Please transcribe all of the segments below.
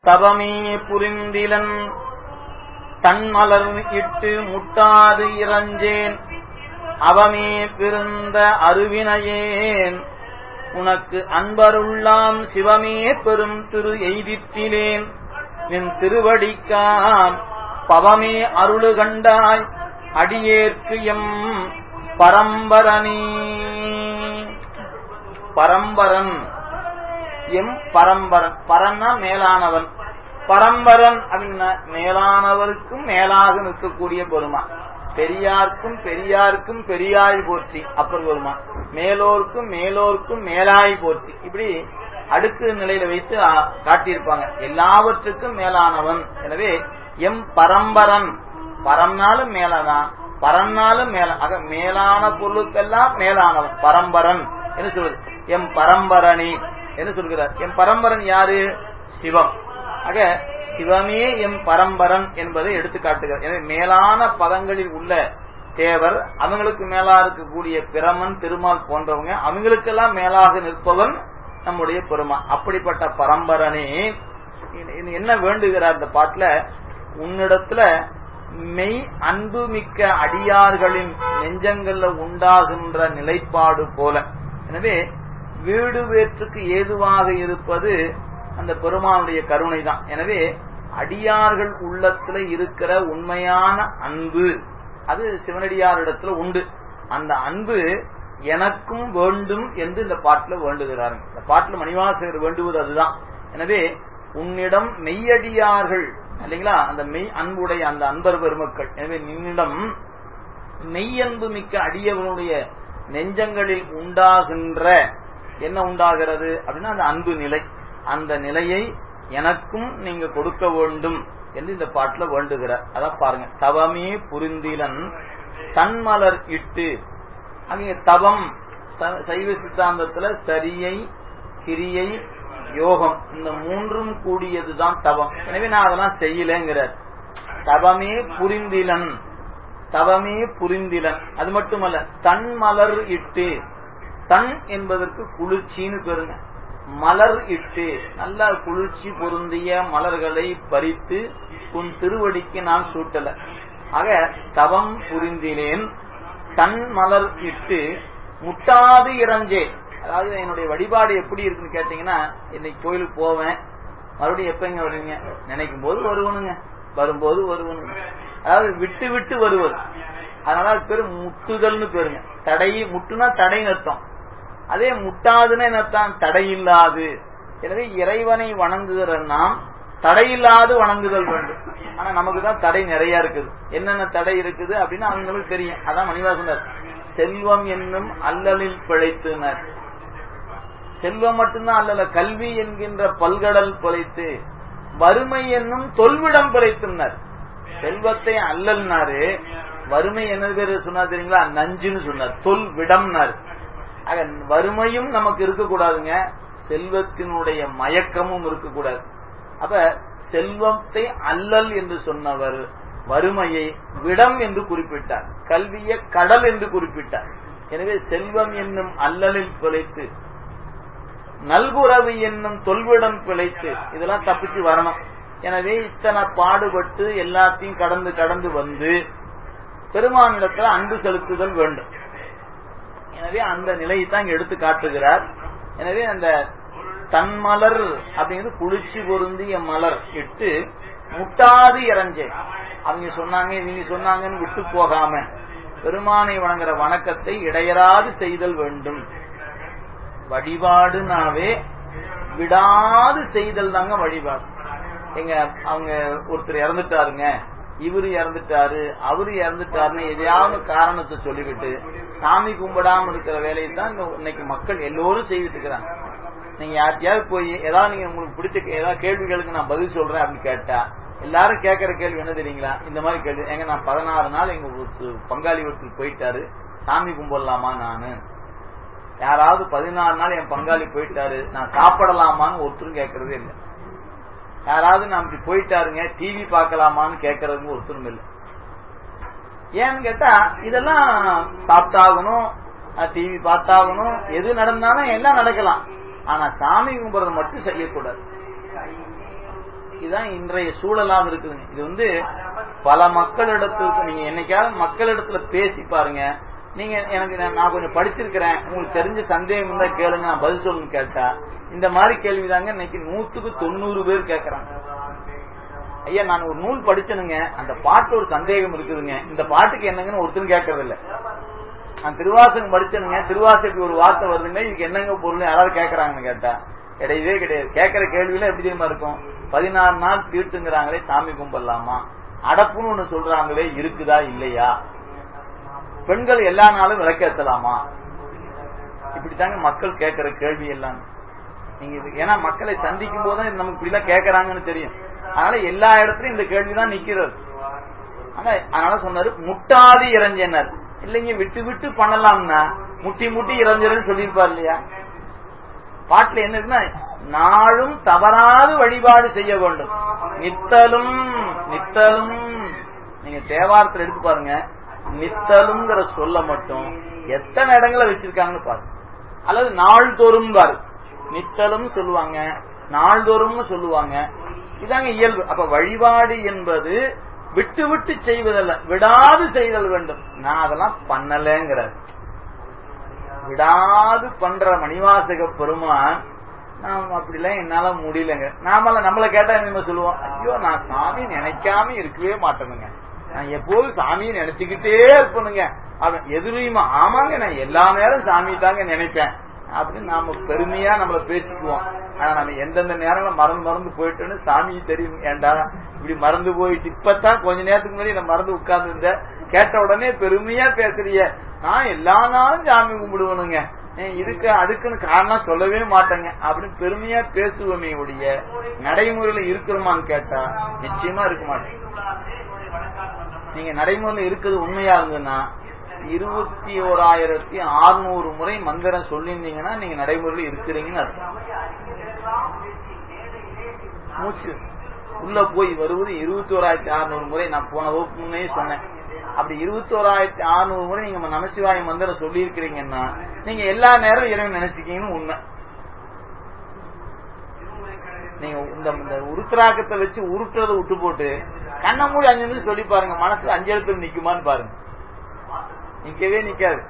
தவமே புரிந்திலன் தன்மலர் இட்டு முட்டாது இறஞ்சேன் அவமே பிறந்த அருவினையேன் உனக்கு அன்பருள்ளாம் சிவமே பெரும் திரு எய்திற்றிலேன் நின் திருவடிக்காம் பவமே அருளு கண்டாய் அடியேற்கு எம் பரம்பரனே பரம்பரன் எம் பரம்பரன் பரன்னா மேலானவன் பரம்பரன் அப்படின்னா மேலானவருக்கும் மேலாக நிற்கக்கூடிய பெருமான் பெரியார்க்கும் பெரியார்க்கும் பெரியாய் போற்றி அப்பர் பெருமான் மேலோர்க்கும் மேலோர்க்கும் மேலாய் போற்றி இப்படி அடுக்கு நிலையில வைத்து காட்டியிருப்பாங்க எல்லாவற்றுக்கும் மேலானவன் எனவே எம் பரம்பரன் பரம்னாலும் மேலதான் பரன்னாலும் மேல ஆக மேலான பொருளுக்கெல்லாம் மேலானவன் பரம்பரன் என்று சொல்வது எம் பரம்பரணி என்று சொல்கிறார் எம் பரம்பரன் யாரு சிவம் ஆக சிவமே எம் பரம்பரன் என்பதை எடுத்து காட்டுகிறார் எனவே மேலான பதங்களில் உள்ள தேவர் அவங்களுக்கு மேலா இருக்கக்கூடிய பிரமன் திருமால் போன்றவங்க அவங்களுக்கெல்லாம் மேலாக நிற்பவன் நம்முடைய பெருமான் அப்படிப்பட்ட பரம்பரனே என்ன வேண்டுகிறார் இந்த பாட்டுல உன்னிடத்துல மெய் அன்பு மிக்க அடியார்களின் நெஞ்சங்கள்ல உண்டாகின்ற நிலைப்பாடு போல எனவே வீடு வேற்றுக்கு ஏதுவாக இருப்பது அந்த பெருமானுடைய கருணை தான் எனவே அடியார்கள் உள்ளத்துல இருக்கிற உண்மையான அன்பு அது சிவனடியாரிடத்துல உண்டு அந்த அன்பு எனக்கும் வேண்டும் என்று இந்த பாட்டுல வேண்டுகிறார் இந்த பாட்டுல மணிவாசகர் வேண்டுவது அதுதான் எனவே உன்னிடம் மெய்யடியார்கள் இல்லைங்களா அந்த மெய் அன்புடைய அந்த அன்பர் பெருமக்கள் எனவே நின்னிடம் மெய்யன்பு மிக்க அடியவனுடைய நெஞ்சங்களில் உண்டாகின்ற என்ன உண்டாகிறது அப்படின்னா அந்த அன்பு நிலை அந்த நிலையை எனக்கும் நீங்க கொடுக்க வேண்டும் என்று இந்த பாட்டுல வேண்டுகிறார் அதான் பாருங்க தவமே புரிந்திலன் தன்மலர் இட்டு அங்கே தவம் சைவ சித்தாந்தத்துல சரியை கிரியை யோகம் இந்த மூன்றும் கூடியதுதான் தவம் எனவே நான் அதெல்லாம் செய்யலங்கிறார் தவமே புரிந்திலன் தவமே புரிந்திலன் அது மட்டுமல்ல தன் மலர் இட்டு தன் என்பதற்கு குளிர்ச்சின்னு பெருங்க மலர் இட்டு நல்ல குளிர்ச்சி பொருந்திய மலர்களை பறித்து உன் திருவடிக்கு நான் சூட்டல ஆக தவம் புரிந்திலேன் தன் மலர் இட்டு முட்டாது இறஞ்சே அதாவது என்னுடைய வழிபாடு எப்படி இருக்குன்னு கேட்டீங்கன்னா இன்னைக்கு கோயிலுக்கு போவேன் மறுபடியும் எப்ப இங்க வருவீங்க நினைக்கும் போது வருவனுங்க வரும்போது வருவனுங்க அதாவது விட்டு விட்டு வருவது அதனால அது பேரு முட்டுதல்னு பேருங்க தடை முட்டுனா தடைன்னு அர்த்தம் அதே முட்டாதுன்னு என்னத்தான் தடையில்லாது எனவே இறைவனை வணங்குகிற நாம் தடையில்லாது வணங்குதல் வேண்டும் ஆனா நமக்கு தான் தடை நிறைய இருக்குது என்னென்ன தடை இருக்குது அப்படின்னு அவங்களுக்கு தெரியும் அதான் மணிவாசனர் செல்வம் என்னும் அல்லலில் பிழைத்துனர் செல்வம் மட்டும்தான் அல்லல கல்வி என்கின்ற பல்கடல் பிழைத்து வறுமை என்னும் தொல்விடம் பிழைத்துனர் செல்வத்தை அல்லல்னாரு வறுமை என்ன பேரு சொன்னார் தெரியுங்களா நஞ்சுன்னு சொன்னார் தொல் விடம்னாரு ஆக வறுமையும் நமக்கு இருக்கக்கூடாதுங்க செல்வத்தினுடைய மயக்கமும் இருக்கக்கூடாது அப்ப செல்வத்தை அல்லல் என்று சொன்னவர் வறுமையை விடம் என்று குறிப்பிட்டார் கல்வியை கடல் என்று குறிப்பிட்டார் எனவே செல்வம் என்னும் அல்லலில் பிழைத்து நல்குறவு என்னும் தொல்விடம் பிழைத்து இதெல்லாம் தப்பிச்சு வரணும் எனவே இத்தனை பாடுபட்டு எல்லாத்தையும் கடந்து கடந்து வந்து பெருமானிடத்துல அன்பு செலுத்துதல் வேண்டும் எனவே அந்த நிலையை தான் இங்க எடுத்து காட்டுகிறார் எனவே அந்த தன்மலர் அப்படிங்கிறது குளிர்ச்சி பொருந்திய மலர் இட்டு முட்டாது இறஞ்சேன் அவங்க சொன்னாங்க இவங்க சொன்னாங்கன்னு விட்டு போகாம பெருமானை வணங்குற வணக்கத்தை இடையராது செய்தல் வேண்டும் வழிபாடுனாவே விடாது செய்தல் தாங்க வழிபாடு எங்க அவங்க ஒருத்தர் இறந்துட்டாருங்க இவரு இறந்துட்டாரு அவரு இறந்துட்டாருன்னு எதையாவது காரணத்தை சொல்லிக்கிட்டு சாமி கும்பிடாம இருக்கிற வேலையை தான் இன்னைக்கு மக்கள் எல்லோரும் செய்துட்டு இருக்கிறாங்க நீங்க யார்கிட்டயாவது போய் ஏதாவது நீங்க உங்களுக்கு பிடிச்ச ஏதாவது கேள்விகளுக்கு நான் பதில் சொல்றேன் அப்படின்னு கேட்டா எல்லாரும் கேட்கற கேள்வி என்ன தெரியுங்களா இந்த மாதிரி கேள்வி எங்க நான் பதினாறு நாள் எங்க பங்காளி வீட்டுக்கு போயிட்டாரு சாமி கும்பிடலாமா நானு யாராவது பதினாறு நாள் என் பங்காளி போயிட்டாரு நான் சாப்பிடலாமான்னு ஒருத்தரும் கேட்கறதே இல்லை யாராவது நான் இப்படி போயிட்டாருங்க டிவி பார்க்கலாமான்னு கேட்கறதுங்க ஒருத்தரும் இல்லை ஏன்னு கேட்டா இதெல்லாம் சாப்பிட்டாகணும் டிவி பார்த்தாகணும் எது நடந்தாலும் எல்லாம் நடக்கலாம் ஆனா சாமி கும்பிடுறது மட்டும் செய்யக்கூடாது இதுதான் இன்றைய சூழலாக இருக்குதுங்க இது வந்து பல மக்களிடத்துக்கு நீங்க என்னைக்காவது மக்களிடத்துல பேசி பாருங்க நீங்க எனக்கு நான் நான் கொஞ்சம் படிச்சிருக்கிறேன் உங்களுக்கு தெரிஞ்ச சந்தேகம் இருந்தா கேளுங்க நான் பதில் சொல்லுங்க கேட்டா இந்த மாதிரி கேள்விதாங்க இன்னைக்கு நூத்துக்கு தொண்ணூறு பேர் கேட்கறாங்க ஐயா நான் ஒரு நூல் படிச்சனுங்க அந்த பாட்டு ஒரு சந்தேகம் இருக்குதுங்க இந்த பாட்டுக்கு என்னங்கன்னு ஒருத்தரும் கேட்கறது இல்ல நான் திருவாசகம் படிச்சனுங்க திருவாசகத்துக்கு ஒரு வார்த்தை வருதுங்க இதுக்கு என்னங்க பொருள் யாராவது கேட்கறாங்கன்னு கேட்டா கிடையவே கிடையாது கேட்கிற கேள்வியில எப்படி தெரியுமா இருக்கும் பதினாறு நாள் தீர்த்துங்கிறாங்களே சாமி கும்பிடலாமா அடப்புன்னு ஒண்ணு சொல்றாங்களே இருக்குதா இல்லையா பெண்கள் எல்லா நாளும் விளக்கேற்றலாமா இப்படித்தாங்க மக்கள் கேட்கிற கேள்வி எல்லாம் நீங்க இது ஏன்னா மக்களை சந்திக்கும் போது நமக்கு இப்படிலாம் கேட்கறாங்கன்னு தெரியும் அதனால எல்லா இடத்துலயும் இந்த கேள்விதான் நிக்கிறது ஆனா அதனால சொன்னாரு முட்டாதி இறஞ்சனர் இல்லைங்க விட்டு விட்டு பண்ணலாம்னா முட்டி முட்டி இறஞ்சர்னு சொல்லியிருப்பார் இல்லையா பாட்டுல என்ன இருக்குன்னா நாளும் தவறாது வழிபாடு செய்ய வேண்டும் நித்தலும் நித்தலும் நீங்க தேவாரத்துல எடுத்து பாருங்க நித்தலுங்கிற சொல்ல மட்டும் எத்தனை இடங்களை வச்சிருக்காங்கன்னு பாருங்க அல்லது நாள்தோறும் பாரு நித்தலும் சொல்லுவாங்க நாள்தோறும்னு சொல்லுவாங்க இதாங்க இயல்பு அப்ப வழிபாடு என்பது விட்டு விட்டு செய்வதல்ல விடாது செய்தல் வேண்டும் நான் அதெல்லாம் பண்ணலங்கிறார் விடாது பண்ற மணிவாசக பெருமான் நாம் அப்படிலாம் என்னால முடியலங்க நாம நம்மள கேட்டா என்ன சொல்லுவோம் ஐயோ நான் சாமி நினைக்காம இருக்கவே மாட்டேனுங்க நான் எப்போதும் சாமியை நினைச்சுக்கிட்டே இருப்பனுங்க அவன் எதிரையுமா ஆமாங்க நான் எல்லா நேரம் சாமி தாங்க நினைப்பேன் அப்படின்னு நாம பெருமையா நம்மள பேசிக்குவோம் ஆனா நம்ம எந்தெந்த நேரங்கள மறந்து மறந்து போயிட்டோன்னு சாமி தெரியும் ஏண்டா இப்படி மறந்து போயிட்டு இப்பதான் கொஞ்ச நேரத்துக்கு முன்னாடி நான் மறந்து உட்கார்ந்து இருந்தேன் கேட்ட உடனே பெருமையா பேசுறிய நான் எல்லா நாளும் சாமி கும்பிடுவனுங்க இதுக்கு அதுக்குன்னு காரணம் சொல்லவே மாட்டேங்க அப்படின்னு பெருமையா பேசுவோமே ஒழிய நடைமுறையில இருக்கிறோமான்னு கேட்டா நிச்சயமா இருக்க மாட்டேன் நீங்க நடைமுறையில இருக்கிறது உண்மையா இருந்ததுன்னா இருபத்தி ஓராயிரத்தி அறுநூறு முறை மந்திரம் சொல்லியிருந்தீங்கன்னா நீங்க நடைமுறையில் இருக்கிறீங்கன்னு அர்த்தம் மூச்சு உள்ள போய் வருவது இருபத்தி ஓராயிரத்தி அறுநூறு முறை நான் போன வகுப்பு முன்னே சொன்னேன் அப்படி இருபத்தி ஓராயிரத்தி அறுநூறு முறை நீங்க நமசிவாய மந்திரம் சொல்லி இருக்கிறீங்கன்னா நீங்க எல்லா நேரம் இறைவன் நினைச்சிக்கீங்கன்னு உண்மை நீங்க இந்த இந்த உருத்தராக்கத்தை வச்சு உருட்டுறதை விட்டு போட்டு கண்ண மூடி அஞ்சு நிமிஷம் சொல்லி பாருங்க மனசு அஞ்சு எழுத்துல நிக்குமான்னு பாருங்க நிக்கவே நிக்காது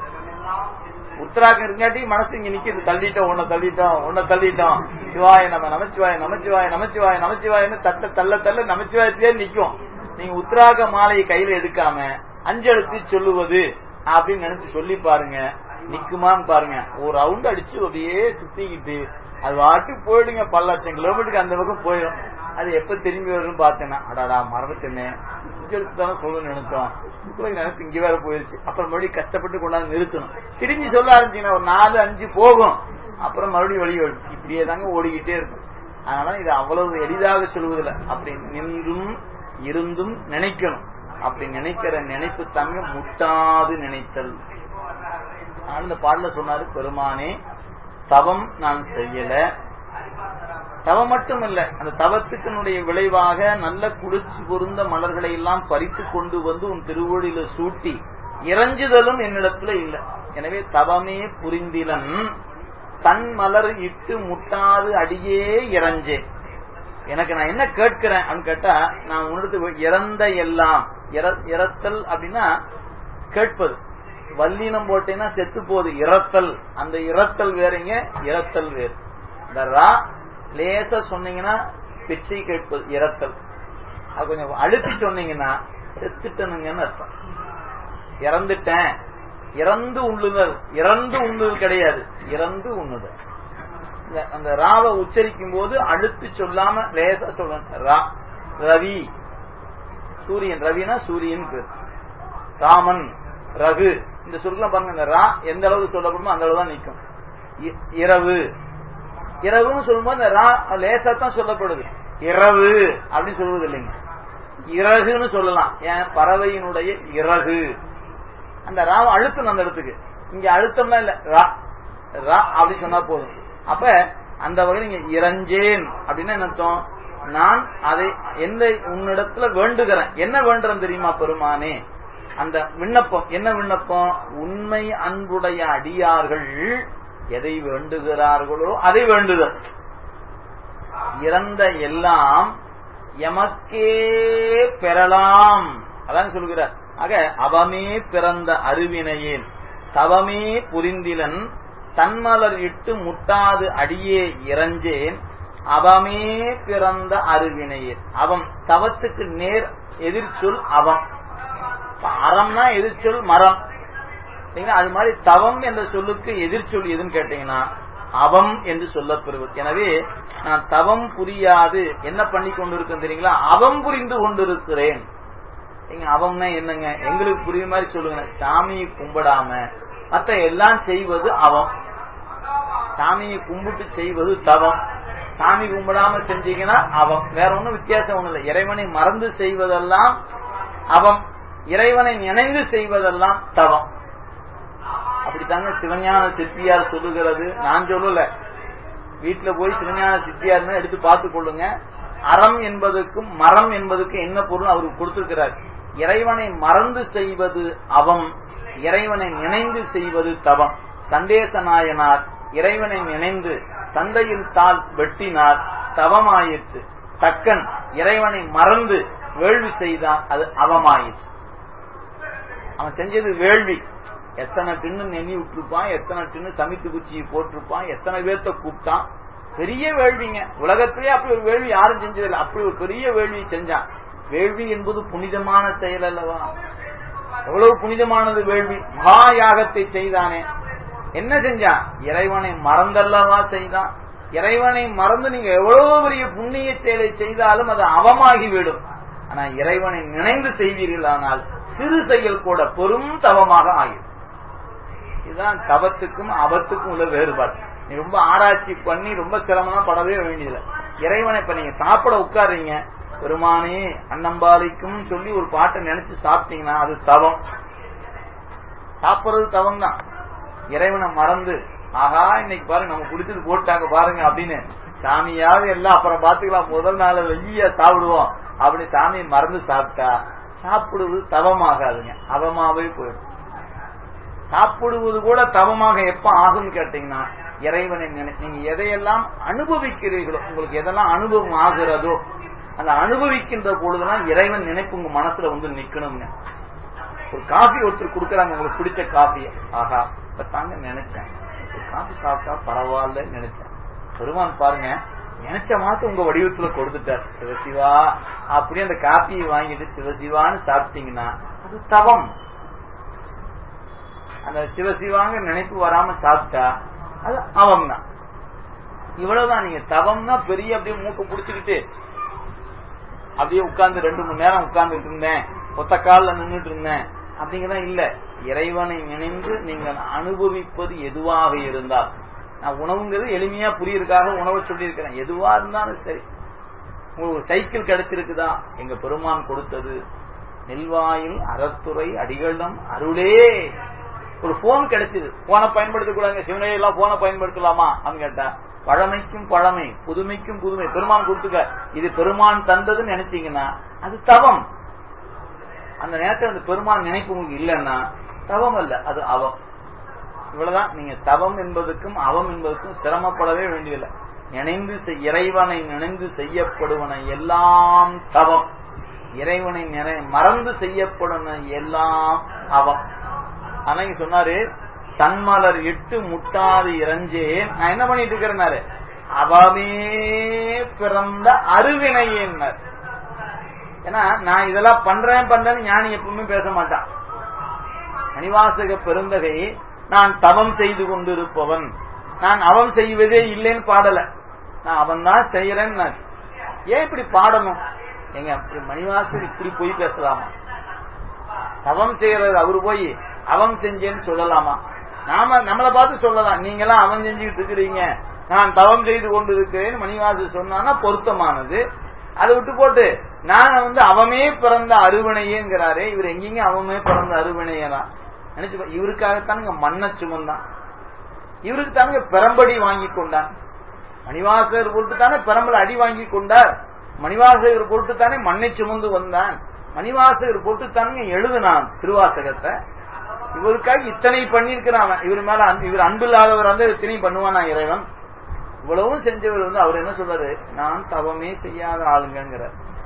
உத்தராகம் இருக்காட்டி மனசு இங்க நிக்குது தள்ளிட்டோம் உன்னை தள்ளிட்டோம் உன்னை தள்ளிட்டோம் சிவாய நம்ம நமச்சிவாய நமச்சிவாய நமச்சிவாய நமச்சிவாயன்னு தட்ட தள்ள தள்ள நமச்சிவாயத்திலே நிக்கும் நீங்க உத்தராக மாலையை கையில எடுக்காம அஞ்செழுத்து சொல்லுவது அப்படின்னு நினைச்சு சொல்லி பாருங்க நிக்குமான்னு பாருங்க ஒரு ரவுண்ட் அடிச்சு அப்படியே சுத்திக்கிட்டு அது வாட்டு போயிடுங்க பல லட்சம் கிலோமீட்டருக்கு அந்த பக்கம் போயிடும் அது எப்ப திரும்பி வரும்னு பார்த்தேன்னா அடாடா மறந்துட்டேனே அஞ்செழுத்து தானே சொல்லணும்னு நினைச்சோம் நினைச்சு இங்க வேற போயிருச்சு அப்புறம் மறுபடியும் கஷ்டப்பட்டு கொண்டாந்து நிறுத்தணும் திரும்பி சொல்ல ஆரம்பிச்சீங்கன்னா ஒரு நாலு அஞ்சு போகும் அப்புறம் மறுபடியும் வழி வரும் இப்படியே தாங்க ஓடிக்கிட்டே இருக்கும் அதனால இது அவ்வளவு எளிதாக சொல்வதில்லை அப்படி நின்றும் இருந்தும் நினைக்கணும் அப்படி நினைக்கிற நினைப்பு தாங்க முட்டாது நினைத்தல் இந்த பாடல சொன்னாரு பெருமானே தவம் நான் செய்யல தவம் மட்டும் இல்ல அந்த தவத்துக்கினுடைய விளைவாக நல்ல குளிர்ச்சி பொருந்த மலர்களை எல்லாம் பறித்து கொண்டு வந்து உன் திருவொழியில சூட்டி இறஞ்சுதலும் என்னிடத்துல இல்ல எனவே தவமே புரிந்திலன் தன் மலர் இட்டு முட்டாது அடியே இறஞ்சே எனக்கு நான் என்ன கேட்கிறேன் அப்படின்னு கேட்டா நான் உன்னிடத்து இறந்த எல்லாம் இறத்தல் அப்படின்னா கேட்பது வல்லினம் போட்டேன்னா செத்து போகுது இறத்தல் அந்த இறத்தல் வேறங்க இறத்தல் வேறு இந்த ரா லேசா சொன்னீங்கன்னா பிச்சை கேட்பது இறத்தல் அது கொஞ்சம் அழுத்தி சொன்னீங்கன்னா செத்துட்டனுங்கன்னு அர்த்தம் இறந்துட்டேன் இறந்து உண்ணுதல் இறந்து உண்ணுதல் கிடையாது இறந்து உண்ணுதல் அந்த ராவை உச்சரிக்கும் போது அழுத்து சொல்லாம லேசா சொல்லணும் ரா ரவி சூரியன் ரவினா சூரியன் பேர் ராமன் ரகு இந்த சொற்கெல்லாம் பாருங்க இந்த ரா எந்த அளவுக்கு சொல்லப்படுமோ அந்த அளவு தான் நிற்கும் இரவு இரவுன்னு சொல்லும்போது இந்த ரா லேசா தான் சொல்லப்படுது இரவு அப்படின்னு சொல்வது இல்லைங்க இறகுன்னு சொல்லலாம் ஏன் பறவையினுடைய இறகு அந்த ராவ அழுத்தம் அந்த இடத்துக்கு இங்க அழுத்தம்லாம் இல்ல ரா ரா அப்படி சொன்னா போதும் அப்ப அந்த வகையில் நீங்க இறஞ்சேன் அப்படின்னு என்ன அர்த்தம் நான் அதை எந்த உன்னிடத்துல வேண்டுகிறேன் என்ன வேண்டுறேன் தெரியுமா பெருமானே அந்த விண்ணப்பம் என்ன விண்ணப்பம் உண்மை அன்புடைய அடியார்கள் எதை வேண்டுகிறார்களோ அதை வேண்டுதல் இறந்த எல்லாம் எமக்கே பெறலாம் அதான் சொல்கிறார் ஆக அவமே பிறந்த அருவினையேன் தவமே புரிந்திலன் தன்மலர் இட்டு முட்டாது அடியே இறஞ்சேன் அவமே பிறந்த அருவினையேன் அவம் தவத்துக்கு நேர் எதிர்ச்சொல் அவம் அறம்னா எதிர்ச்சொல் மரம் அது மாதிரி தவம் என்ற சொல்லுக்கு எதிர்ச்சொல் எதுன்னு கேட்டீங்கன்னா அவம் என்று சொல்லப்பெறுவது எனவே நான் தவம் புரியாது என்ன பண்ணி கொண்டிருக்கேன் தெரியுங்களா அவம் புரிந்து கொண்டிருக்கிறேன் எங்க அவம்னா என்னங்க எங்களுக்கு புரியுற மாதிரி சொல்லுங்க சாமியை கும்பிடாம மத்த எல்லாம் செய்வது அவம் சாமியை கும்பிட்டு செய்வது தவம் சாமி கும்பிடாம செஞ்சீங்கன்னா அவம் வேற ஒண்ணும் வித்தியாசம் ஒண்ணு இல்லை இறைவனை மறந்து செய்வதெல்லாம் அவம் இறைவனை நினைந்து செய்வதெல்லாம் தவம் அப்படித்தாங்க சிவஞான சித்தியார் சொல்லுகிறது நான் சொல்லல வீட்டுல போய் சிவஞான சித்தியார் எடுத்து பார்த்து கொள்ளுங்க அறம் என்பதற்கும் மரம் என்பதற்கும் என்ன பொருள் அவருக்கு கொடுத்திருக்கிறார் இறைவனை மறந்து செய்வது அவம் இறைவனை நினைந்து செய்வது தவம் சண்டேச நாயனார் இறைவனை நினைந்து தந்தையில் தாள் வெட்டினார் தவமாயிற்று தக்கன் இறைவனை மறந்து வேள்வி செய்தான் அது அவமாயிற்று அவன் செஞ்சது வேள்வி எத்தனை டின்னு நெண்ணி விட்டுருப்பான் எத்தனை டின்னு சமித்து குச்சியை போட்டிருப்பான் எத்தனை பேர்த்த கூப்பிட்டான் பெரிய வேள்விங்க உலகத்திலே அப்படி ஒரு வேள்வி யாரும் செஞ்சதில்லை அப்படி ஒரு பெரிய வேள்வியை செஞ்சான் வேள்வி என்பது புனிதமான செயல் அல்லவா எவ்வளவு புனிதமானது வேள்வி மகா யாகத்தை செய்தானே என்ன செஞ்சான் இறைவனை மறந்தல்லவா செய்தான் இறைவனை மறந்து நீங்க எவ்வளவு பெரிய புண்ணிய செயலை செய்தாலும் அது அவமாகிவிடும் ஆனா இறைவனை நினைந்து செய்வீர்கள் ஆனால் சிறு செயல் கூட பெரும் தவமாக ஆகிடும் இதுதான் தவத்துக்கும் அவத்துக்கும் உள்ள வேறுபாடு நீ ரொம்ப ஆராய்ச்சி பண்ணி ரொம்ப சிரமம் படவே வேண்டியதில்லை இறைவனை இப்ப நீங்க சாப்பிட உட்காருங்க பெருமானே அன்னம்பாலிக்கும் சொல்லி ஒரு பாட்டை நினைச்சு சாப்பிட்டீங்கன்னா அது தவம் சாப்பிடுறது தவம் தான் இறைவனை மறந்து ஆஹா இன்னைக்கு பாருங்க நம்ம குடிச்சது போட்டாங்க பாருங்க அப்படின்னு சாமியாவது எல்லாம் அப்புறம் பாத்துக்கலாம் முதல் நாள் வெய்ய சாப்பிடுவோம் அப்படி சாமியை மறந்து சாப்பிட்டா சாப்பிடுவது தவமாகாதுங்க அவமாவே போயிடும் சாப்பிடுவது கூட தவமாக எப்ப ஆகும்னு கேட்டீங்கன்னா இறைவனை நீங்க எதையெல்லாம் அனுபவிக்கிறீர்களோ உங்களுக்கு எதெல்லாம் அனுபவம் ஆகிறதோ அந்த அனுபவிக்கின்ற பொழுதுலாம் இறைவன் நினைப்பு உங்க மனசுல வந்து நிக்கணும்னு ஒரு காஃபி ஒருத்தர் கொடுக்கறாங்க உங்களுக்கு பிடிச்ச காஃபி ஆஹா இப்ப தாங்க நினைச்சேன் ஒரு காஃபி சாப்பிட்டா பரவாயில்லன்னு நினைச்சேன் பெருமான் பாருங்க நினைச்ச மாத்த உங்க வடிவத்துல கொடுத்துட்டார் சிவசிவா அப்படியே அந்த காப்பியை வாங்கிட்டு சிவசிவான்னு சாப்பிட்டீங்கன்னா அது தவம் அந்த சிவசிவாங்க நினைப்பு வராம சாப்பிட்டா அது அவம் தான் இவ்வளவுதான் நீங்க தவம்னா பெரிய அப்படியே மூக்க புடிச்சுக்கிட்டு அப்படியே உட்கார்ந்து ரெண்டு மணி நேரம் உட்கார்ந்துட்டு இருந்தேன் ஒத்த காலில் நின்றுட்டு இருந்தேன் அப்படிங்கதான் இல்ல இறைவனை நினைந்து நீங்கள் அனுபவிப்பது எதுவாக இருந்தால் நான் உணவுங்கிறது எளிமையா புரியறதுக்காக உணவை சொல்லி இருக்கிறேன் எதுவா இருந்தாலும் சரி உங்களுக்கு ஒரு சைக்கிள் கிடைச்சிருக்குதா எங்க பெருமான் கொடுத்தது நெல்வாயில் அறத்துறை அடிகளிடம் அருளே ஒரு போன் கிடைச்சது போனை பயன்படுத்தக்கூடாது சிவனையெல்லாம் போனை பயன்படுத்தலாமா அப்படின்னு கேட்டா பழமைக்கும் பழமை புதுமைக்கும் புதுமை பெருமான் கொடுத்துக்க இது பெருமான் தந்ததுன்னு நினைச்சீங்கன்னா அது தவம் அந்த நேரத்தில் அந்த பெருமான் நினைப்பு உங்களுக்கு இல்லைன்னா தவம் அல்ல அது அவம் இவ்வளவுதான் நீங்க தவம் என்பதற்கும் அவம் என்பதற்கும் சிரமப்படவே வேண்டியதில்லை நினைந்து இறைவனை நினைந்து செய்யப்படுவன எல்லாம் தவம் இறைவனை நினை மறந்து செய்யப்படுவன எல்லாம் அவம் ஆனா இங்க சொன்னாரு தன்மலர் இட்டு முட்டாது இறஞ்சே நான் என்ன பண்ணிட்டு இருக்கிறேன்னாரு அவமே பிறந்த அருவினையேன்னார் ஏன்னா நான் இதெல்லாம் பண்றேன் பண்றேன்னு ஞானி எப்பவுமே பேச மாட்டான் மணிவாசக பெருந்தகை நான் தவம் செய்து கொண்டிருப்பவன் நான் அவன் செய்வதே இல்லைன்னு பாடல நான் அவன் தான் செய்யறேன்னு ஏன் இப்படி பாடணும் எங்க மணிவாசர் இப்படி போய் பேசலாமா தவம் செய்யறது அவரு போய் அவன் செஞ்சேன்னு சொல்லலாமா நாம நம்மளை பார்த்து சொல்லலாம் நீங்க எல்லாம் அவன் செஞ்சுக்கிட்டு இருக்கிறீங்க நான் தவம் செய்து கொண்டு இருக்கிறேன் மணிவாசர் சொன்னா பொருத்தமானது அதை விட்டு போட்டு நான் வந்து அவமே பிறந்த அருவணையேங்கிறாரே இவர் எங்கேங்க அவமே பிறந்த அருவணையனா நினைச்சு இவருக்காகத்தானுங்க மண்ண சுமந்தான் இவருக்கு தானுங்க பெரம்படி வாங்கி கொண்டான் மணிவாசகர் பொருட்டு தானே பெரம்பல அடி வாங்கி கொண்டார் மணிவாசகர் பொருட்டு தானே மண்ணை சுமந்து வந்தான் மணிவாசகர் பொருட்டு தானுங்க எழுதுனான் திருவாசகத்தை இவருக்காக இத்தனை பண்ணிருக்கிறான் இவர் மேல இவர் அன்பில்லாதவர் வந்து இத்தனை பண்ணுவானா இறைவன் இவ்வளவும் செஞ்சவர் வந்து அவர் என்ன சொல்றாரு நான் தவமே செய்யாத ஆளுங்கிற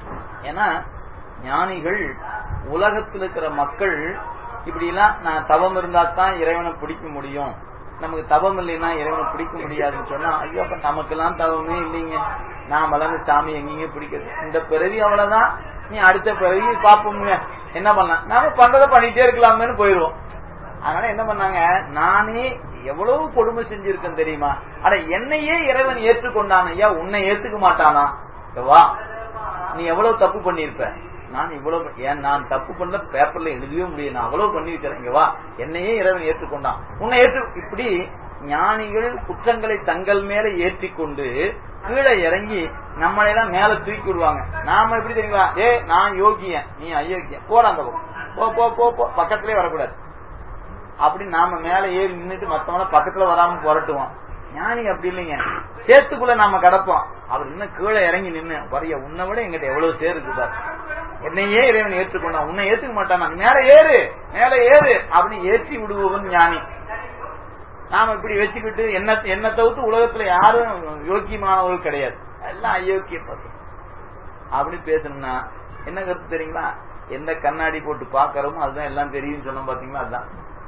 ஏன்னா ஞானிகள் உலகத்தில் இருக்கிற மக்கள் இப்படி எல்லாம் நான் தவம் இருந்தா தான் இறைவனை பிடிக்க முடியும் நமக்கு தவம் இல்லைன்னா இறைவனை பிடிக்க முடியாதுன்னு சொன்னா ஐயோ அப்ப நமக்கெல்லாம் தவமே இல்லைங்க நாமெல்லாம் சாமி எங்கேயுமே பிடிக்கிறது இந்த பிறவி அவ்வளவுதான் நீ அடுத்த பிறவி பாப்போங்க என்ன பண்ண நாம பண்றதை பண்ணிட்டே இருக்கலாமேன்னு போயிடுவோம் அதனால என்ன பண்ணாங்க நானே எவ்வளவு கொடுமை செஞ்சிருக்கேன் தெரியுமா அட என்னையே இறைவன் ஏற்றுக்கொண்டான் ஐயா உன்னை ஏத்துக்க மாட்டானா வா நீ எவ்வளவு தப்பு பண்ணிருப்ப நான் இவ்வளவு ஏன் நான் தப்பு பண்ண பேப்பர்ல எழுதவே முடியும் நான் அவ்வளவு பண்ணிருக்கிறேன் இங்க வா என்னையே இறைவன் ஏற்றுக்கொண்டான் உன்னை ஏற்று இப்படி ஞானிகள் குற்றங்களை தங்கள் மேல ஏற்றி கொண்டு கீழே இறங்கி நம்மளை எல்லாம் மேல தூக்கி விடுவாங்க நாம எப்படி தெரியுங்களா ஏ நான் யோகியன் நீ அயோக்கியன் போற அந்த போ போ போ போ பக்கத்திலே வரக்கூடாது அப்படி நாம மேல ஏறி நின்றுட்டு மத்தவங்கள பக்கத்துல வராம புரட்டுவோம் ஞானி அப்படி இல்லைங்க சேத்துக்குள்ள நாம கிடப்போம் அவர் இன்னும் கீழே இறங்கி நின்னு வரைய உன்னை விட எங்கிட்ட எவ்வளவு சேர் இருக்கு பாரு என்னையே இறைவன் ஏற்றுக்கொண்டான் உன்னை ஏத்துக்க மாட்டான் மேல ஏறு மேல ஏறு அப்படின்னு ஏற்றி விடுபவன் ஞானி நாம இப்படி வச்சுக்கிட்டு என்ன என்ன தவிர்த்து உலகத்துல யாரும் யோக்கியமானவர்கள் கிடையாது எல்லாம் அயோக்கிய பசங்க அப்படி பேசணும்னா என்ன கருத்து தெரியுங்களா எந்த கண்ணாடி போட்டு பாக்கிறோமோ அதுதான் எல்லாம் தெரியும் சொன்னோம் பாத்தீங்களா அதுதான்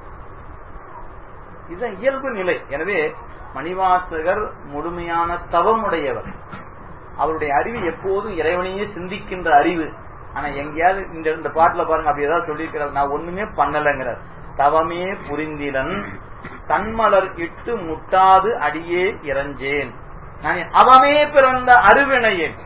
இதுதான் இயல்பு நிலை எனவே மணிவாசகர் முழுமையான தவமுடையவர் அவருடைய அறிவு எப்போதும் இறைவனையே சிந்திக்கின்ற அறிவு ஆனா எங்கேயாவது இந்த இந்த பாட்டுல பாருங்க அப்படி ஏதாவது சொல்லியிருக்கிறார் நான் ஒண்ணுமே பண்ணலங்கிறார் தவமே புரிந்திலன் தன்மலர் இட்டு முட்டாது அடியே இறஞ்சேன் நான் அவமே பிறந்த அருவினையேன்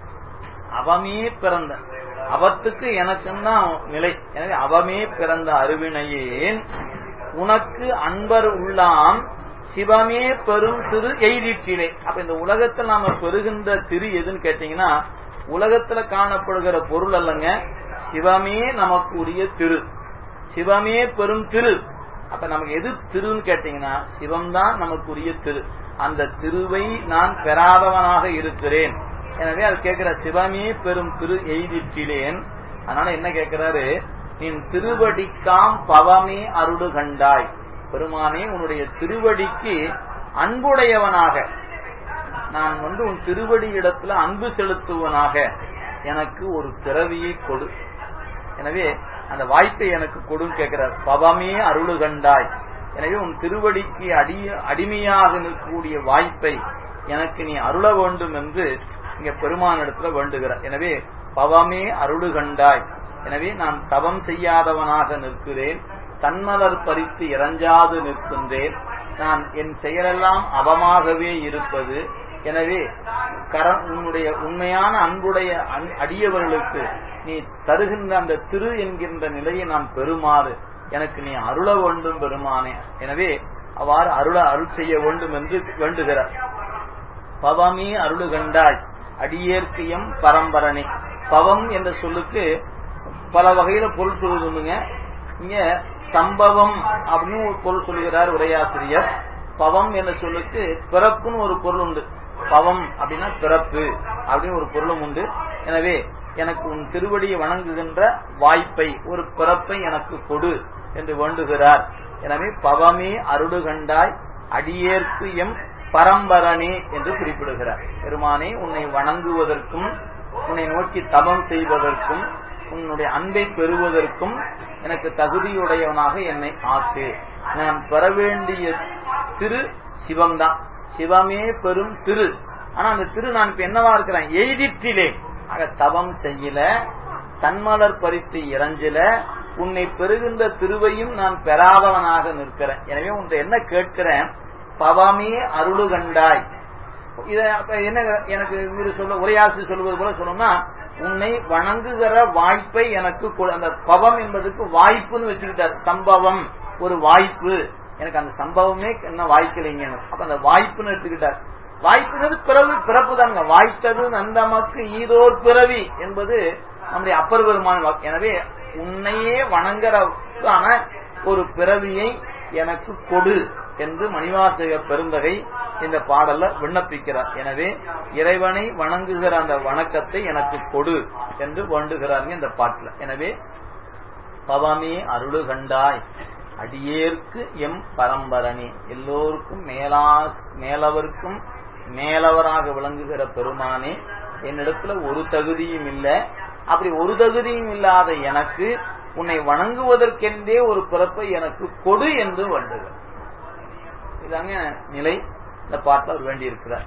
அவமே பிறந்த அவத்துக்கு எனக்குந்தான் நிலை எனவே அவமே பிறந்த அருவினையேன் உனக்கு அன்பர் உள்ளாம் சிவமே பெரும் திரு எய்திட்டிலே அப்ப இந்த உலகத்தில் நாம பெறுகின்ற திரு எதுன்னு கேட்டீங்கன்னா உலகத்துல காணப்படுகிற பொருள் அல்லங்க சிவமே நமக்கு உரிய திரு சிவமே பெரும் திரு அப்ப நமக்கு எது திருன்னு கேட்டீங்கன்னா சிவம்தான் நமக்கு உரிய திரு அந்த திருவை நான் பெறாதவனாக இருக்கிறேன் எனவே அது கேட்கிற சிவமே பெரும் திரு எய்திட்டிலேன் அதனால என்ன கேட்கிறாரு நின் திருவடிக்காம் பவமே அருடு கண்டாய் பெருமானே உன்னுடைய திருவடிக்கு அன்புடையவனாக நான் வந்து உன் திருவடி இடத்துல அன்பு செலுத்துவனாக எனக்கு ஒரு பிறவியை கொடு எனவே அந்த வாய்ப்பை எனக்கு கொடுன்னு கேட்கிறார் பவமே அருளு கண்டாய் எனவே உன் திருவடிக்கு அடிய அடிமையாக நிற்கக்கூடிய வாய்ப்பை எனக்கு நீ அருள வேண்டும் என்று இங்க பெருமானிடத்துல வேண்டுகிறார் எனவே பவமே அருளு கண்டாய் எனவே நான் தவம் செய்யாதவனாக நிற்கிறேன் தன்மலர் பறித்து இறஞ்சாது நிற்கின்றேன் நான் என் செயலெல்லாம் அவமாகவே இருப்பது எனவே கர உன்னுடைய உண்மையான அன்புடைய அடியவர்களுக்கு நீ தருகின்ற அந்த திரு என்கின்ற நிலையை நான் பெறுமாறு எனக்கு நீ அருள வேண்டும் பெருமானே எனவே அவ்வாறு அருள அருள் செய்ய வேண்டும் என்று வேண்டுகிறார் பவமே அருளு கண்டாய் அடியேற்கியம் பரம்பரனே பவம் என்ற சொல்லுக்கு பல வகையில பொருள் சொல்லுதுங்க இங்க சம்பவம் அப்படின்னு ஒரு பொருள் சொல்லுகிறார் உரையாசிரியர் பவம் என்ற சொல்லுக்கு பிறப்புன்னு ஒரு பொருள் உண்டு பவம் அப்படின்னா பிறப்பு அப்படின்னு ஒரு பொருளும் உண்டு எனவே எனக்கு உன் திருவடியை வணங்குகின்ற வாய்ப்பை ஒரு பிறப்பை எனக்கு கொடு என்று வேண்டுகிறார் எனவே பவமே அருடு கண்டாய் அடியேற்கு எம் பரம்பரனே என்று குறிப்பிடுகிறார் பெருமானே உன்னை வணங்குவதற்கும் உன்னை நோக்கி தபம் செய்வதற்கும் உன்னுடைய அன்பை பெறுவதற்கும் எனக்கு தகுதியுடையவனாக என்னை ஆக்கு நான் பெற வேண்டிய திரு சிவம்தான் சிவமே பெரும் திரு ஆனா அந்த திரு நான் இப்ப என்னவா இருக்கிறேன் எய்திற்றிலே ஆக தவம் செய்யல தன்மலர் பறித்து இறஞ்சல உன்னை பெறுகின்ற திருவையும் நான் பெறாதவனாக நிற்கிறேன் எனவே உன்னை என்ன கேட்கிறேன் பவமே அருளு கண்டாய் இத என்ன எனக்கு இவரு சொல்ல உரையாசி சொல்வது போல சொல்லணும்னா உன்னை வணங்குகிற வாய்ப்பை எனக்கு அந்த பவம் என்பதுக்கு வாய்ப்புன்னு வச்சுக்கிட்டார் சம்பவம் ஒரு வாய்ப்பு எனக்கு அந்த சம்பவமே என்ன வாய்க்கலைங்க அப்ப அந்த வாய்ப்புன்னு எடுத்துக்கிட்டார் வாய்ப்புங்கிறது பிறவி பிறப்பு தாங்க வாய்த்தது நந்தமக்கு ஈதோர் பிறவி என்பது நம்முடைய அப்பர் பெருமான வாக்கு எனவே உன்னையே வணங்குறதுக்கான ஒரு பிறவியை எனக்கு கொடு என்று மணிவாசக பெருந்தகை இந்த பாடல்ல விண்ணப்பிக்கிறார் எனவே இறைவனை வணங்குகிற அந்த வணக்கத்தை எனக்கு கொடு என்று வேண்டுகிறாருங்க இந்த பாட்டுல எனவே பவமே அருளு கண்டாய் அடியேற்கு எம் பரம்பரணி எல்லோருக்கும் மேலா மேலவருக்கும் மேலவராக விளங்குகிற பெருமானே என்னிடத்துல ஒரு தகுதியும் இல்ல அப்படி ஒரு தகுதியும் இல்லாத எனக்கு உன்னை வணங்குவதற்கென்றே ஒரு பிறப்பை எனக்கு கொடு என்று வேண்டுகிறார் இதாங்க நிலை இந்த பாட்டில் அவர் வேண்டியிருக்கிறார்